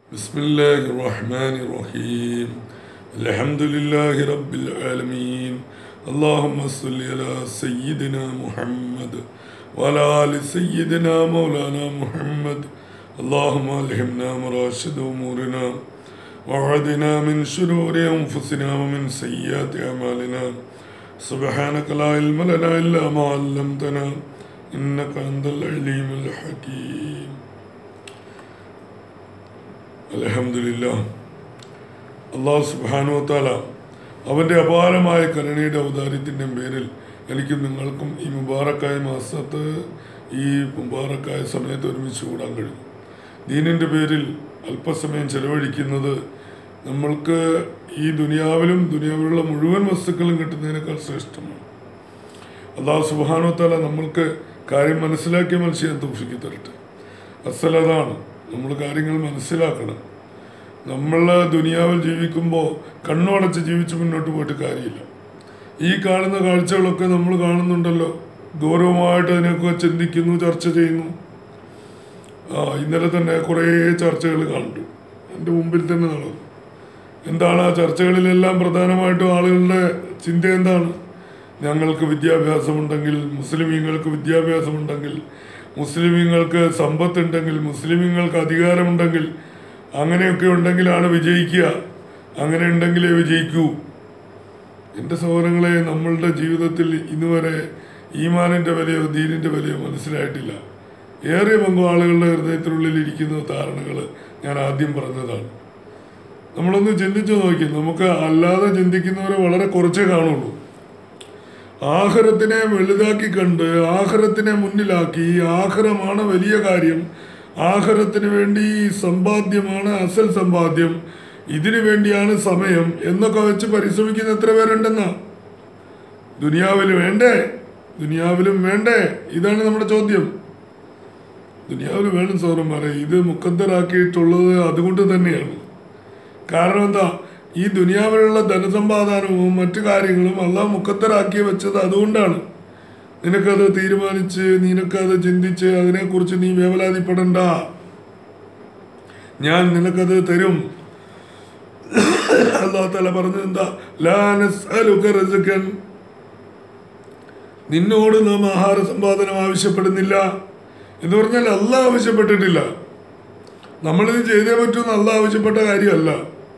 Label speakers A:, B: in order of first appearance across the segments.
A: بسم الله الرحمن الرحيم الحمد لله رب العالمين اللهم صل على سيدنا محمد وعلى آل سيدنا مولانا محمد اللهم ألهمنا مراشد أمورنا وعدنا من شرور أنفسنا ومن سيئات أعمالنا سبحانك لا علم لنا إلا ما علمتنا إنك أنت العليم الحكيم അലഹമില്ല അള്ളാഹു സുബാനുവത്താല അവൻ്റെ അപാരമായ കരുണയുടെ ഔദാര്യത്തിൻ്റെ പേരിൽ എനിക്കും നിങ്ങൾക്കും ഈ മുബാറക്കായ മാസത്ത് ഈ മുബാറക്കായ സമയത്ത് ഒരുമിച്ച് കൂടാൻ കഴിയും ദീനിൻ്റെ പേരിൽ അല്പസമയം ചെലവഴിക്കുന്നത് നമ്മൾക്ക് ഈ ദുനിയാവിലും ദുനിയാവിലുള്ള മുഴുവൻ വസ്തുക്കളും കിട്ടുന്നതിനേക്കാൾ ശ്രേഷ്ഠമാണ് അള്ളാഹു സുബാനുവത്താല നമ്മൾക്ക് കാര്യം മനസ്സിലാക്കിയ മനുഷ്യൻ തോഫിക്ക് തരട്ടെ അസലതാണ് നമ്മൾ കാര്യങ്ങൾ മനസ്സിലാക്കണം നമ്മൾ ദുനിയാവിൽ ജീവിക്കുമ്പോൾ കണ്ണുടച്ച് ജീവിച്ച് മുന്നോട്ട് പോയിട്ട് കാര്യമില്ല ഈ കാണുന്ന കാഴ്ചകളൊക്കെ നമ്മൾ കാണുന്നുണ്ടല്ലോ ഗൗരവമായിട്ട് അതിനൊക്കെ ചിന്തിക്കുന്നു ചർച്ച ചെയ്യുന്നു ആ ഇന്നലെ തന്നെ കുറേ ചർച്ചകൾ കണ്ടു എൻ്റെ മുമ്പിൽ തന്നെ നടന്നു എന്താണ് ആ ചർച്ചകളിലെല്ലാം പ്രധാനമായിട്ടും ആളുകളുടെ ചിന്ത എന്താണ് ഞങ്ങൾക്ക് വിദ്യാഭ്യാസമുണ്ടെങ്കിൽ മുസ്ലിമീങ്ങൾക്ക് വിദ്യാഭ്യാസമുണ്ടെങ്കിൽ മുസ്ലിമീങ്ങൾക്ക് സമ്പത്തുണ്ടെങ്കിൽ മുസ്ലിമീങ്ങൾക്ക് അധികാരമുണ്ടെങ്കിൽ അങ്ങനെയൊക്കെ ഉണ്ടെങ്കിലാണ് വിജയിക്കുക അങ്ങനെ ഉണ്ടെങ്കിലേ വിജയിക്കൂ എൻ്റെ സഹോദരങ്ങളെ നമ്മളുടെ ജീവിതത്തിൽ ഇന്നുവരെ ഈമാനിൻ്റെ വിലയോ ദീനിൻ്റെ വിലയോ മനസ്സിലായിട്ടില്ല ഏറെ പങ്കും ആളുകളുടെ ഹൃദയത്തിനുള്ളിൽ ഇരിക്കുന്ന ധാരണകൾ ഞാൻ ആദ്യം പറഞ്ഞതാണ് നമ്മളൊന്ന് ചിന്തിച്ചു നോക്കി നമുക്ക് അല്ലാതെ ചിന്തിക്കുന്നവരെ വളരെ കുറച്ചേ കാണുള്ളൂ ആഹ്റത്തിനെ വലുതാക്കി കണ്ട് ആഹ്റത്തിനെ മുന്നിലാക്കി ആഹ്റമാണ് വലിയ കാര്യം ആഹ്റത്തിന് വേണ്ടി സമ്പാദ്യമാണ് അസൽ സമ്പാദ്യം ഇതിനു വേണ്ടിയാണ് സമയം എന്നൊക്കെ വെച്ച് പരിശ്രമിക്കുന്ന എത്ര പേരുണ്ടെന്നാ ദുനിയാവിൽ വേണ്ടേ ദുനിയാവിലും വേണ്ടേ ഇതാണ് നമ്മുടെ ചോദ്യം ദുനിയാവിൽ വേണം സൗറന്മാരെ ഇത് മുക്കന്തരാക്കിയിട്ടുള്ളത് അതുകൊണ്ട് തന്നെയാണ് കാരണം എന്താ ഈ ദുനിയാവിലുള്ള ധനസമ്പാദനവും മറ്റു കാര്യങ്ങളും അള്ളാഹ് മുക്കത്തരാക്കി വെച്ചത് അതുകൊണ്ടാണ് നിനക്കത് തീരുമാനിച്ച് നിനക്കത് ചിന്തിച്ച് അതിനെക്കുറിച്ച് നീ വേവലാതിപ്പെടണ്ട ഞാൻ നിനക്കത് തരും അള്ളാഹു തല പറഞ്ഞത് എന്താ ലാനസ്അലുക്കൻ നിന്നോട് നാം ആഹാര സമ്പാദനം ആവശ്യപ്പെടുന്നില്ല എന്ന് പറഞ്ഞാൽ അള്ളാഹ് ആവശ്യപ്പെട്ടിട്ടില്ല നമ്മളിത് ചെയ്തേ പറ്റുമെന്ന് അള്ളാഹ് ആവശ്യപ്പെട്ട കാര്യമല്ല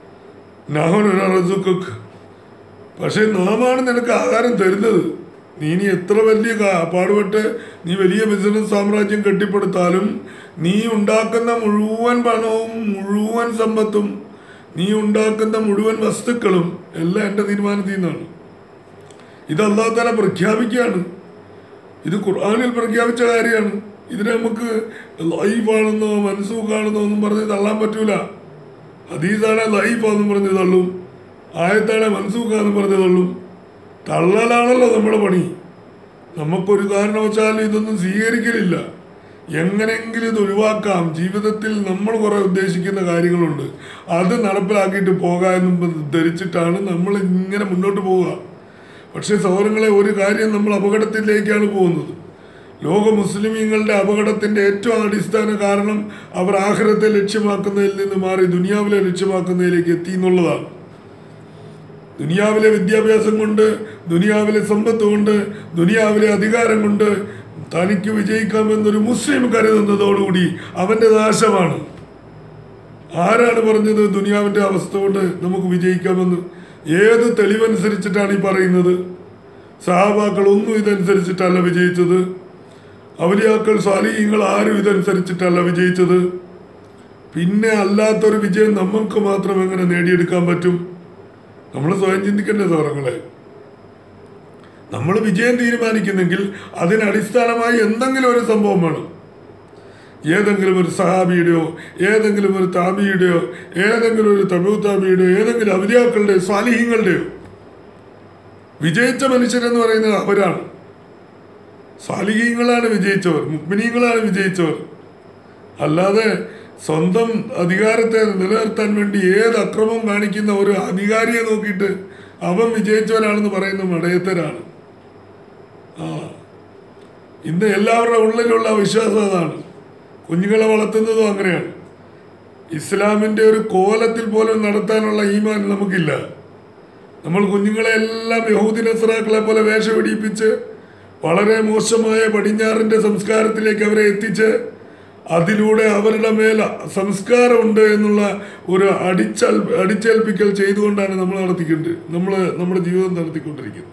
A: നാഹുനറസുക്ക് പക്ഷെ നാമാണ് നിനക്ക് ആഹാരം തരുന്നത് നീ ഇനി എത്ര വലിയ പാടുപെട്ട് നീ വലിയ ബിസിനസ് സാമ്രാജ്യം കെട്ടിപ്പടുത്താലും നീ ഉണ്ടാക്കുന്ന മുഴുവൻ പണവും മുഴുവൻ സമ്പത്തും നീ ഉണ്ടാക്കുന്ന മുഴുവൻ വസ്തുക്കളും എല്ലാം എൻ്റെ തീരുമാനത്തിൽ നിന്നാണ് ഇത് അള്ളാഹു താല പ്രഖ്യാപിക്കുകയാണ് ഇത് ഖുർആാനിൽ പ്രഖ്യാപിച്ച കാര്യമാണ് ഇതിനെ നമുക്ക് ലൈഫാണെന്നോ മനസ്സൂക്കാണെന്നോ ഒന്നും പറഞ്ഞ് തള്ളാൻ പറ്റൂല ഹദീസാണ് ലൈഫാന്ന് പറഞ്ഞ് തള്ളും ആയത്താണ് മനസ്സൂക്കാന്ന് പറഞ്ഞ് തള്ളും തള്ളലാണല്ലോ നമ്മുടെ പണി നമുക്കൊരു കാരണവശാലും ഇതൊന്നും സ്വീകരിക്കലില്ല എങ്ങനെയെങ്കിലും ഇത് ഒഴിവാക്കാം ജീവിതത്തിൽ നമ്മൾ കുറേ ഉദ്ദേശിക്കുന്ന കാര്യങ്ങളുണ്ട് അത് നടപ്പിലാക്കിയിട്ട് പോകാമെന്നും ധരിച്ചിട്ടാണ് നമ്മൾ ഇങ്ങനെ മുന്നോട്ട് പോവുക പക്ഷേ സൗരങ്ങളെ ഒരു കാര്യം നമ്മൾ അപകടത്തിലേക്കാണ് പോകുന്നത് ലോക മുസ്ലിമീങ്ങളുടെ അപകടത്തിന്റെ ഏറ്റവും അടിസ്ഥാന കാരണം അവർ ആഹ്റത്തെ ലക്ഷ്യമാക്കുന്നതിൽ നിന്ന് മാറി ദുനിയാവിലെ ലക്ഷ്യമാക്കുന്നതിലേക്ക് എത്തി എന്നുള്ളതാണ് ദുനിയാവിലെ വിദ്യാഭ്യാസം കൊണ്ട് ദുനിയാവിലെ സമ്പത്ത് കൊണ്ട് ദുനിയാവിലെ അധികാരം കൊണ്ട് തനിക്ക് വിജയിക്കാമെന്നൊരു മുസ്ലിം കരുതുന്നതോടുകൂടി അവന്റെ നാശമാണ് ആരാണ് പറഞ്ഞത് ദുനിയാവിന്റെ അവസ്ഥ കൊണ്ട് നമുക്ക് വിജയിക്കാമെന്ന് ഏത് തെളിവനുസരിച്ചിട്ടാണ് ഈ പറയുന്നത് സഹാബാക്കൾ ഒന്നും ഇതനുസരിച്ചിട്ടല്ല വിജയിച്ചത് അവലിയാക്കൾ സ്വാലിഹ്യങ്ങൾ ആരും ഇതനുസരിച്ചിട്ടല്ല വിജയിച്ചത് പിന്നെ അല്ലാത്തൊരു വിജയം നമുക്ക് മാത്രം എങ്ങനെ നേടിയെടുക്കാൻ പറ്റും നമ്മൾ സ്വയം ചിന്തിക്കേണ്ട സൗരങ്ങളെ നമ്മൾ വിജയം തീരുമാനിക്കുന്നെങ്കിൽ അതിനടിസ്ഥാനമായി എന്തെങ്കിലും ഒരു സംഭവം വേണം ഏതെങ്കിലും ഒരു സഹാബിയുടെയോ ഏതെങ്കിലും ഒരു താബിയുടെയോ ഏതെങ്കിലും ഒരു തമിഴ് താബിയുടെയോ ഏതെങ്കിലും അവലിയാക്കളുടെയോ സ്വാലിഹ്യങ്ങളുടെയോ വിജയിച്ച മനുഷ്യരെന്ന് പറയുന്നത് അവരാണ് സാലിഹീങ്ങളാണ് വിജയിച്ചവർ മുക്മിനീങ്ങളാണ് വിജയിച്ചവർ അല്ലാതെ സ്വന്തം അധികാരത്തെ നിലനിർത്താൻ വേണ്ടി ഏത് അക്രമം കാണിക്കുന്ന ഒരു അധികാരിയെ നോക്കിയിട്ട് അവൻ വിജയിച്ചവനാണെന്ന് പറയുന്ന മടയത്തരാണ് ആ ഇന്ന് എല്ലാവരുടെ ഉള്ളിലുള്ള വിശ്വാസം അതാണ് കുഞ്ഞുങ്ങളെ വളർത്തുന്നതും അങ്ങനെയാണ് ഇസ്ലാമിൻ്റെ ഒരു കോലത്തിൽ പോലും നടത്താനുള്ള ഈമാൻ നമുക്കില്ല നമ്മൾ കുഞ്ഞുങ്ങളെ എല്ലാം യഹൂദി നസ്രാക്കളെ പോലെ വേഷപിടിപ്പിച്ച് വളരെ മോശമായ പടിഞ്ഞാറിൻ്റെ സംസ്കാരത്തിലേക്ക് അവരെ എത്തിച്ച് അതിലൂടെ അവരുടെ മേൽ സംസ്കാരമുണ്ട് എന്നുള്ള ഒരു അടിച്ചൽ അടിച്ചേൽപ്പിക്കൽ ചെയ്തുകൊണ്ടാണ് നമ്മൾ നടത്തിക്കൊണ്ട് നമ്മൾ നമ്മുടെ ജീവിതം നടത്തിക്കൊണ്ടിരിക്കുന്നത്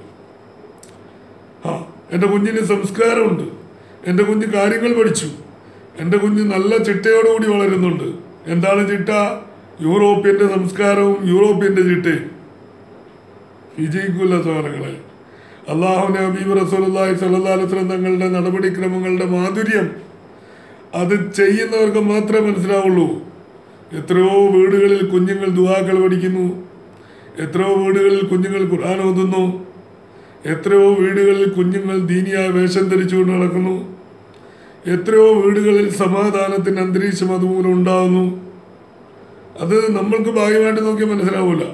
A: ആ എൻ്റെ കുഞ്ഞിന് സംസ്കാരമുണ്ട് എൻ്റെ കുഞ്ഞ് കാര്യങ്ങൾ പഠിച്ചു എൻ്റെ കുഞ്ഞ് നല്ല ചിട്ടയോടുകൂടി വളരുന്നുണ്ട് എന്താണ് ചിട്ട യൂറോപ്യൻ്റെ സംസ്കാരവും യൂറോപ്യൻ്റെ ചിട്ടയും വിജയിക്കില്ല സോദരങ്ങളെ അള്ളാഹുനെ ഹബീബ് റസൂലുള്ളാഹി സ്വല്ലല്ലാഹു അലൈഹി വസല്ലം തങ്ങളുടെ നടപടിക്രമങ്ങളുടെ മാധുര്യം അത് ചെയ്യുന്നവർക്ക് മാത്രമേ മനസ്സിലാവുള്ളൂ എത്രയോ വീടുകളിൽ കുഞ്ഞുങ്ങൾ ദുവാക്കൾ പഠിക്കുന്നു എത്രയോ വീടുകളിൽ കുഞ്ഞുങ്ങൾ ഖുർആൻ ഓതുന്നു എത്രയോ വീടുകളിൽ കുഞ്ഞുങ്ങൾ ദീനിയായ വേഷം ധരിച്ചുകൊണ്ട് നടക്കുന്നു എത്രയോ വീടുകളിൽ സമാധാനത്തിൻ്റെ അന്തരീക്ഷം അതുമൂലം ഉണ്ടാകുന്നു അത് നമ്മൾക്ക് ഭാഗ്യമായിട്ട് നോക്കിയാൽ മനസ്സിലാവില്ല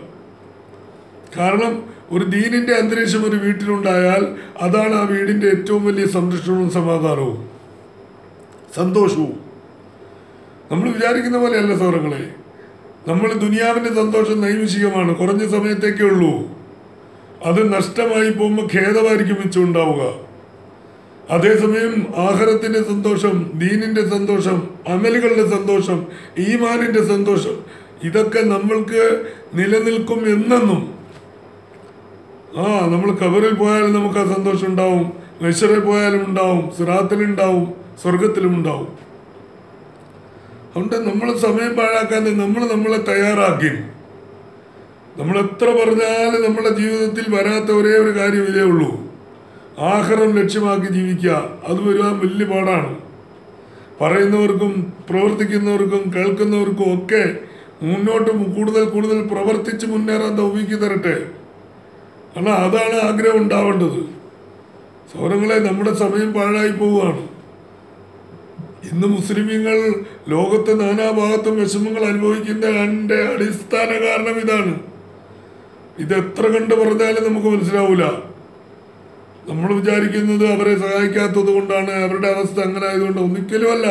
A: കാരണം ഒരു ദീനിൻ്റെ അന്തരീക്ഷം ഒരു വീട്ടിലുണ്ടായാൽ അതാണ് ആ വീടിൻ്റെ ഏറ്റവും വലിയ സംരക്ഷണവും സമാധാനവും സന്തോഷവും നമ്മൾ വിചാരിക്കുന്ന പോലെയല്ല സൗരങ്ങളെ നമ്മൾ ദുനിയാവിൻ്റെ സന്തോഷം നൈമിഷികമാണ് കുറഞ്ഞ സമയത്തേക്കേ ഉള്ളൂ അത് നഷ്ടമായി പോകുമ്പോൾ ഖേദമായിരിക്കും വെച്ചുണ്ടാവുക അതേസമയം ആഹാരത്തിൻ്റെ സന്തോഷം ദീനിൻ്റെ സന്തോഷം അമലുകളുടെ സന്തോഷം ഈമാനിൻ്റെ സന്തോഷം ഇതൊക്കെ നമ്മൾക്ക് നിലനിൽക്കും എന്നെന്നും ആ നമ്മൾ കബറിൽ പോയാലും നമുക്ക് ആ സന്തോഷം ഉണ്ടാവും നശ്വറിൽ പോയാലും ഉണ്ടാവും സിറാത്തിലുണ്ടാവും സ്വർഗത്തിലും ഉണ്ടാവും അതുകൊണ്ട് നമ്മൾ സമയം പാഴാക്കാതെ നമ്മൾ നമ്മളെ തയ്യാറാക്കി നമ്മൾ എത്ര പറഞ്ഞാലും നമ്മുടെ ജീവിതത്തിൽ വരാത്ത ഒരേ ഒരു കാര്യം ഇതേ ഉള്ളൂ ആഹാരം ലക്ഷ്യമാക്കി ജീവിക്കുക അത് വരുവാൻ വലിയ പാടാണ് പറയുന്നവർക്കും പ്രവർത്തിക്കുന്നവർക്കും കേൾക്കുന്നവർക്കും ഒക്കെ മുന്നോട്ട് കൂടുതൽ കൂടുതൽ പ്രവർത്തിച്ച് മുന്നേറാൻ തൗഫീക്ക് തരട്ടെ കാരണം അതാണ് ആഗ്രഹം ഉണ്ടാവേണ്ടത് സൗരങ്ങളെ നമ്മുടെ സമയം പാഴായി പോവുകയാണ് ഇന്ന് മുസ്ലിമീങ്ങൾ ലോകത്തെ നാനാഭാഗത്തും വിഷമങ്ങൾ അനുഭവിക്കുന്നതിൻ്റെ അടിസ്ഥാന കാരണം ഇതാണ് ഇത് എത്ര കണ്ട് പറഞ്ഞാലും നമുക്ക് മനസ്സിലാവില്ല നമ്മൾ വിചാരിക്കുന്നത് അവരെ സഹായിക്കാത്തത് കൊണ്ടാണ് അവരുടെ അവസ്ഥ അങ്ങനെ ആയതുകൊണ്ട് ഒന്നിക്കലുമല്ല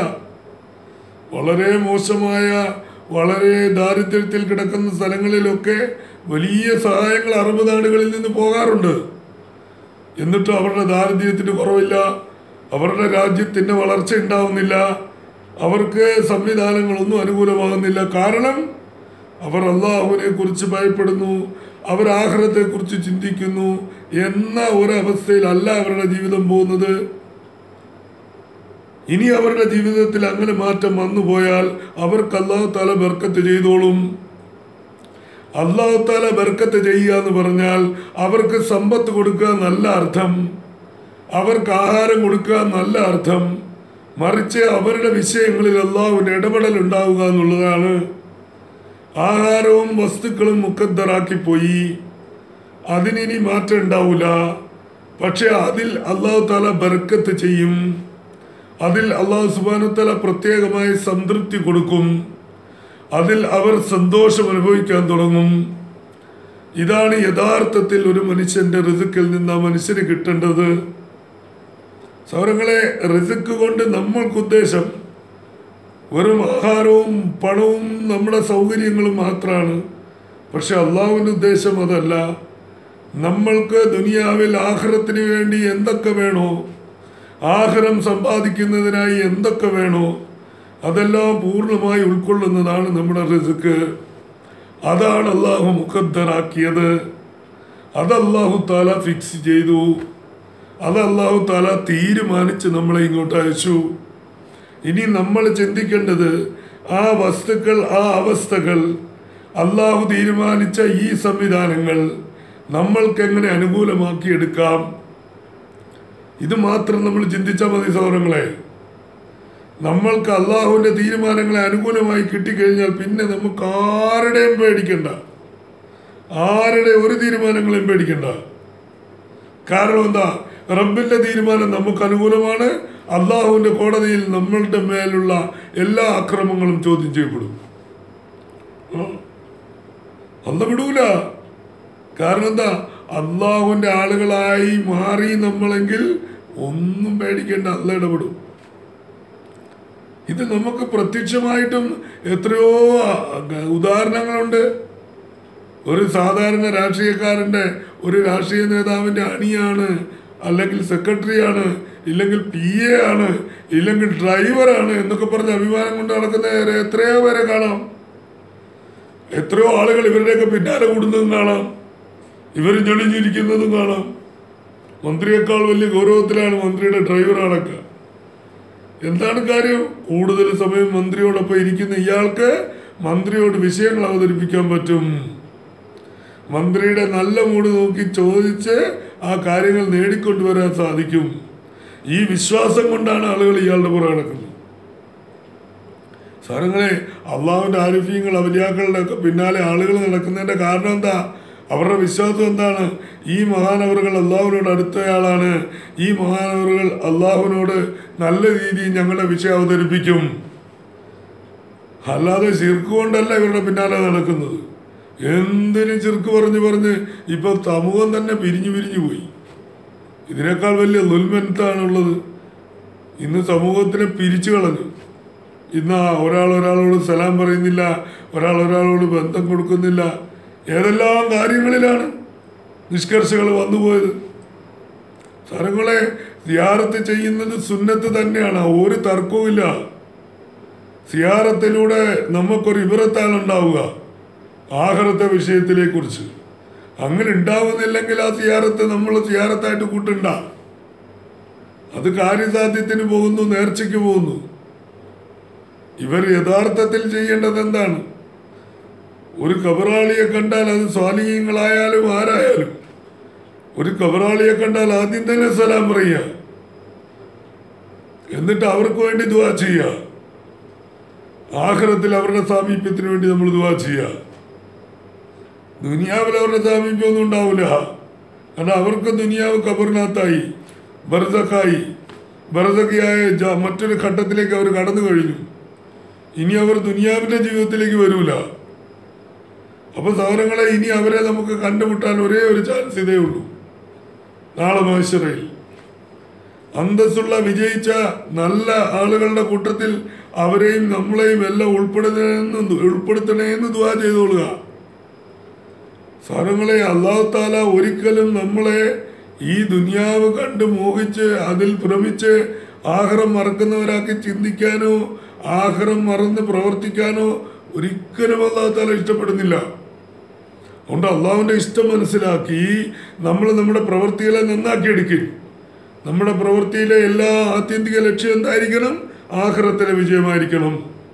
A: വളരെ മോശമായ വളരെ ദാരിദ്ര്യത്തിൽ കിടക്കുന്ന സ്ഥലങ്ങളിലൊക്കെ വലിയ സഹായങ്ങൾ അറബ് നാടുകളിൽ നിന്ന് പോകാറുണ്ട് എന്നിട്ടും അവരുടെ ദാരിദ്ര്യത്തിന് കുറവില്ല അവരുടെ രാജ്യത്തിൻ്റെ വളർച്ച ഉണ്ടാവുന്നില്ല അവർക്ക് സംവിധാനങ്ങളൊന്നും അനുകൂലമാകുന്നില്ല കാരണം അവർ അള്ളാഹുവിനെ കുറിച്ച് ഭയപ്പെടുന്നു അവർ ആഹ്റത്തെക്കുറിച്ച് ചിന്തിക്കുന്നു എന്ന ഒരവസ്ഥയിലല്ല അവരുടെ ജീവിതം പോകുന്നത് ഇനി അവരുടെ ജീവിതത്തിൽ അങ്ങനെ മാറ്റം വന്നു പോയാൽ അവർക്ക് അള്ളാഹു താല ബർക്കത്ത് ചെയ്തോളും അള്ളാഹു താല ബർക്കത്ത് ചെയ്യുക എന്ന് പറഞ്ഞാൽ അവർക്ക് സമ്പത്ത് കൊടുക്കുക നല്ല അർത്ഥം അവർക്ക് ആഹാരം കൊടുക്കുക നല്ല അർത്ഥം മറിച്ച് അവരുടെ വിഷയങ്ങളിൽ അള്ളാഹുവിൻ്റെ ഇടപെടൽ ഉണ്ടാവുക എന്നുള്ളതാണ് ആഹാരവും വസ്തുക്കളും മുക്കദ്ദറാക്കിപ്പോയി അതിനിനി മാറ്റം ഉണ്ടാവില്ല പക്ഷെ അതിൽ അള്ളാഹു താല ബർക്കത്ത് ചെയ്യും അതിൽ അള്ളാഹു സുബാനുത്തല പ്രത്യേകമായി സംതൃപ്തി കൊടുക്കും അതിൽ അവർ സന്തോഷം അനുഭവിക്കാൻ തുടങ്ങും ഇതാണ് യഥാർത്ഥത്തിൽ ഒരു മനുഷ്യന്റെ റിസുക്കിൽ നിന്ന് ആ മനുഷ്യന് കിട്ടേണ്ടത് സൗരങ്ങളെ റിസുക്ക് കൊണ്ട് നമ്മൾക്ക് ഉദ്ദേശം വെറും ആഹാരവും പണവും നമ്മുടെ സൗകര്യങ്ങളും മാത്രമാണ് പക്ഷെ അള്ളാഹുവിൻ്റെ ഉദ്ദേശം അതല്ല നമ്മൾക്ക് ദുനിയാവിൽ ആഹാരത്തിന് വേണ്ടി എന്തൊക്കെ വേണോ ആഹാരം സമ്പാദിക്കുന്നതിനായി എന്തൊക്കെ വേണോ അതെല്ലാം പൂർണ്ണമായി ഉൾക്കൊള്ളുന്നതാണ് നമ്മുടെ റിസുക്ക് അതാണ് അള്ളാഹു മുഖദ്ദറാക്കിയത് അത് അള്ളാഹു താല ഫിക്സ് ചെയ്തു അത് അള്ളാഹു താല തീരുമാനിച്ച് നമ്മളെ ഇങ്ങോട്ട് അയച്ചു ഇനി നമ്മൾ ചിന്തിക്കേണ്ടത് ആ വസ്തുക്കൾ ആ അവസ്ഥകൾ അള്ളാഹു തീരുമാനിച്ച ഈ സംവിധാനങ്ങൾ നമ്മൾക്ക് എങ്ങനെ അനുകൂലമാക്കി എടുക്കാം ഇത് മാത്രം നമ്മൾ ചിന്തിച്ചാൽ മതി സൗരങ്ങളെ നമ്മൾക്ക് അള്ളാഹുവിൻ്റെ തീരുമാനങ്ങളെ അനുകൂലമായി കിട്ടിക്കഴിഞ്ഞാൽ പിന്നെ നമുക്ക് ആരുടെയും പേടിക്കണ്ട ആരുടെ ഒരു തീരുമാനങ്ങളെയും പേടിക്കണ്ട കാരണം എന്താ റബ്ബിന്റെ തീരുമാനം നമുക്ക് അനുകൂലമാണ് അള്ളാഹുവിന്റെ കോടതിയിൽ നമ്മളുടെ മേലുള്ള എല്ലാ അക്രമങ്ങളും ചോദ്യം ചെയ്യപ്പെടും ആ. അല്ല വിടൂല കാരണം എന്താ അള്ളാഹുവിന്റെ ആളുകളായി മാറി നമ്മളെങ്കിൽ ഒന്നും പേടിക്കേണ്ട അല്ല ഇടപെടും ഇത് നമുക്ക് പ്രത്യക്ഷമായിട്ടും എത്രയോ അഹ്, ഉദാഹരണങ്ങളുണ്ട് ഒരു സാധാരണ രാഷ്ട്രീയക്കാരൻ്റെ ഒരു രാഷ്ട്രീയ നേതാവിൻ്റെ അണിയാണ് അല്ലെങ്കിൽ സെക്രട്ടറിയാണ് ഇല്ലെങ്കിൽ പി എ ആണ് ഇല്ലെങ്കിൽ ഡ്രൈവറാണ് എന്നൊക്കെ പറഞ്ഞ് അഭിമാനം കൊണ്ട് നടക്കുന്ന എത്രയോ പേരെ കാണാം എത്രയോ ആളുകൾ ഇവരുടെയൊക്കെ പിന്നാലെ കൂടുന്നതും കാണാം ഇവർ ഞെളിഞ്ഞിരിക്കുന്നതും കാണാം മന്ത്രിയേക്കാൾ വലിയ ഗൗരവത്തിലാണ് മന്ത്രിയുടെ ഡ്രൈവറാണൊക്കെ എന്താണ് കാര്യം കൂടുതൽ സമയം മന്ത്രിയോടൊപ്പം ഇരിക്കുന്ന ഇയാൾക്ക് മന്ത്രിയോട് വിഷയങ്ങൾ അവതരിപ്പിക്കാൻ പറ്റും മന്ത്രിയുടെ നല്ല മൂഡ് നോക്കി ചോദിച്ച് ആ കാര്യങ്ങൾ നേടിക്കൊണ്ടുവരാൻ സാധിക്കും ഈ വിശ്വാസം കൊണ്ടാണ് ആളുകൾ ഇയാളുടെ പുറകെ നടക്കുന്നത് സാറങ്ങളെ അള്ളാഹുവിൻ്റെ ആരിഫ്യങ്ങൾ അവലിയാക്കളുടെ ഒക്കെ പിന്നാലെ ആളുകൾ നടക്കുന്നതിൻ്റെ കാരണം എന്താ അവരുടെ വിശ്വാസം എന്താണ് ഈ മഹാനവറുകൾ അള്ളാഹുവിനോട് അടുത്തയാളാണ് ഈ മഹാനവറുകൾ അള്ളാഹുവിനോട് നല്ല രീതിയിൽ ഞങ്ങളുടെ വിഷയം അവതരിപ്പിക്കും അല്ലാതെ ചിർക്ക് കൊണ്ടല്ല ഇവരുടെ പിന്നാലെ നടക്കുന്നത് എന്തിനും ചിർക്ക് പറഞ്ഞ് പറഞ്ഞ് ഇപ്പൊ സമൂഹം തന്നെ പിരിഞ്ഞു പിരിഞ്ഞു പോയി ഇതിനേക്കാൾ വലിയ നുൽമെന്താണുള്ളത് ഇന്ന് സമൂഹത്തിനെ പിരിച്ചു കളഞ്ഞു ഇന്ന് ആ ഒരാൾ ഒരാളോട് സലാം പറയുന്നില്ല ഒരാൾ ഒരാളോട് ബന്ധം കൊടുക്കുന്നില്ല ഏതെല്ലാം കാര്യങ്ങളിലാണ് നിഷ്കർഷകൾ വന്നുപോയത് സ്ഥലങ്ങളെ സിയാറത്ത് ചെയ്യുന്നത് സുന്നത്ത് തന്നെയാണ് ഒരു തർക്കവുമില്ല സിയാറത്തിലൂടെ നമുക്കൊരു ഇവരത്താണ് ഉണ്ടാവുക ആഹാരത്തെ വിഷയത്തിനെ കുറിച്ച് അങ്ങനെ ഉണ്ടാവുന്നില്ലെങ്കിൽ ആ സിയാറത്ത് നമ്മൾ സിയാറത്തായിട്ട് കൂട്ടണ്ട അത് കാര്യസാധ്യത്തിന് പോകുന്നു നേർച്ചയ്ക്ക് പോകുന്നു ഇവർ യഥാർത്ഥത്തിൽ ചെയ്യേണ്ടത് എന്താണ് ഒരു കബറാളിയെ കണ്ടാൽ അത് സ്വാലിഹ്യങ്ങളായാലും ആരായാലും ഒരു കബറാളിയെ കണ്ടാൽ ആദ്യം തന്നെ സലാം പറയുക എന്നിട്ട് അവർക്ക് വേണ്ടി ദുവാ ചെയ്യുക ആഖിറത്തിൽ അവരുടെ സാമീപ്യത്തിന് വേണ്ടി നമ്മൾ ദുവാ ചെയ്യുക ദുനിയാവിൽ അവരുടെ സാമീപ്യമൊന്നും ഉണ്ടാവില്ല കാരണം അവർക്ക് ദുനിയാവ് കബറിനകത്തായി ബർസക്കായി ബർസക്കിയായ ജ- മറ്റൊരു ഘട്ടത്തിലേക്ക് അവർ കടന്നു കഴിഞ്ഞു ഇനി അവർ ദുനിയാവിൻ്റെ ജീവിതത്തിലേക്ക് വരൂല അപ്പൊ സൗരങ്ങളെ ഇനി അവരെ നമുക്ക് കണ്ടുമുട്ടാൻ ഒരേ ഒരു ചാൻസ് ഇതേ ഉള്ളൂ നാളെ മഹേശ്വരയിൽ അന്തസ്സുള്ള വിജയിച്ച നല്ല ആളുകളുടെ കൂട്ടത്തിൽ അവരെയും നമ്മളെയും എല്ലാം ഉൾപ്പെടുത്തണമെന്ന് ഉൾപ്പെടുത്തണേന്ന് ദുവാ ചെയ്തോളുക സാധനങ്ങളെ അള്ളാഹു താല ഒരിക്കലും നമ്മളെ ഈ ദുനിയാവ് കണ്ട് മോഹിച്ച് അതിൽ ഭ്രമിച്ച് ആഹാരം മറക്കുന്നവരാക്കി ചിന്തിക്കാനോ ആഹാരം മറന്ന് പ്രവർത്തിക്കാനോ ഒരിക്കലും അള്ളാഹു താല ഇഷ്ടപ്പെടുന്നില്ല അതുകൊണ്ട് അള്ളാഹുവിൻ്റെ ഇഷ്ടം മനസ്സിലാക്കി നമ്മൾ നമ്മുടെ പ്രവൃത്തികളെ നന്നാക്കിയെടുക്കും നമ്മുടെ പ്രവൃത്തിയിലെ എല്ലാ ആത്യന്തിക ലക്ഷ്യം എന്തായിരിക്കണം ആഹ്റത്തിലെ വിജയമായിരിക്കണം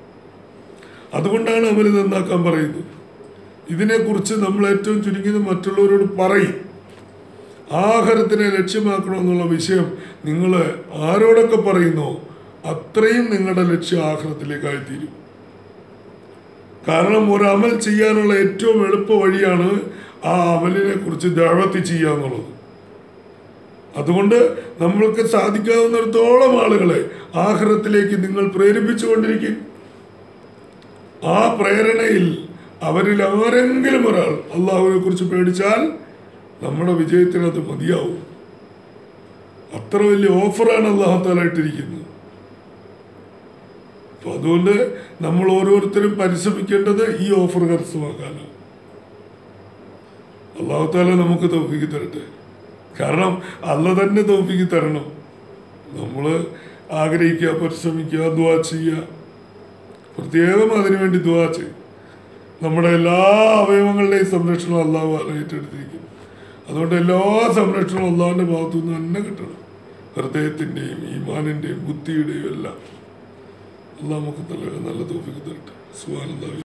A: അതുകൊണ്ടാണ് അമല് നന്നാക്കാൻ പറയുന്നത് ഇതിനെക്കുറിച്ച് നമ്മൾ ഏറ്റവും ചുരുങ്ങിയത് മറ്റുള്ളവരോട് പറയും ആഹാരത്തിനെ ലക്ഷ്യമാക്കണമെന്നുള്ള വിഷയം നിങ്ങൾ ആരോടൊക്കെ പറയുന്നോ അത്രയും നിങ്ങളുടെ ലക്ഷ്യം ആഹാരത്തിലേക്കായി തീരും കാരണം ഒരു അമൽ ചെയ്യാനുള്ള ഏറ്റവും എളുപ്പ വഴിയാണ് ആ അമലിനെ കുറിച്ച് ദാവത്തി ചെയ്യുക എന്നുള്ളത് അതുകൊണ്ട് നമ്മൾക്ക് സാധിക്കാവുന്നിടത്തോളം ആളുകളെ ആഹാരത്തിലേക്ക് നിങ്ങൾ പ്രേരിപ്പിച്ചുകൊണ്ടിരിക്കും ആ പ്രേരണയിൽ അവരിൽ ആരെങ്കിലും ഒരാൾ അള്ളാഹുവിനെ കുറിച്ച് പേടിച്ചാൽ നമ്മുടെ വിജയത്തിന് അത് മതിയാവും അത്ര വലിയ ഓഫറാണ് അള്ളാഹു താലായിട്ടിരിക്കുന്നത് അപ്പൊ അതുകൊണ്ട് നമ്മൾ ഓരോരുത്തരും പരിശ്രമിക്കേണ്ടത് ഈ ഓഫർ കരസ്ഥമാക്കാനാണ് അള്ളാഹു താല നമുക്ക് തോപ്പിക്ക് തരട്ടെ കാരണം അല്ല തന്നെ തോപ്പിക്ക് തരണം നമ്മൾ ആഗ്രഹിക്കുക പരിശ്രമിക്കുക ദ്വാ ചെയ്യുക പ്രത്യേകം അതിനുവേണ്ടി ദ്വാ ചെയ്യും നമ്മുടെ എല്ലാ അവയവങ്ങളുടെയും സംരക്ഷണം അള്ളാഹു ഏറ്റെടുത്തിരിക്കുന്നു അതുകൊണ്ട് എല്ലാ സംരക്ഷണവും അള്ളാഹുവിൻ്റെ ഭാഗത്തു നിന്ന് തന്നെ കിട്ടണം ഹൃദയത്തിൻ്റെയും ഈമാനിൻ്റെയും ബുദ്ധിയുടെയും എല്ലാം അള്ളാഹ് നമുക്ക് നല്ല നല്ല തോഫിക്ക് തരട്ടെ സുഹാനന്ദ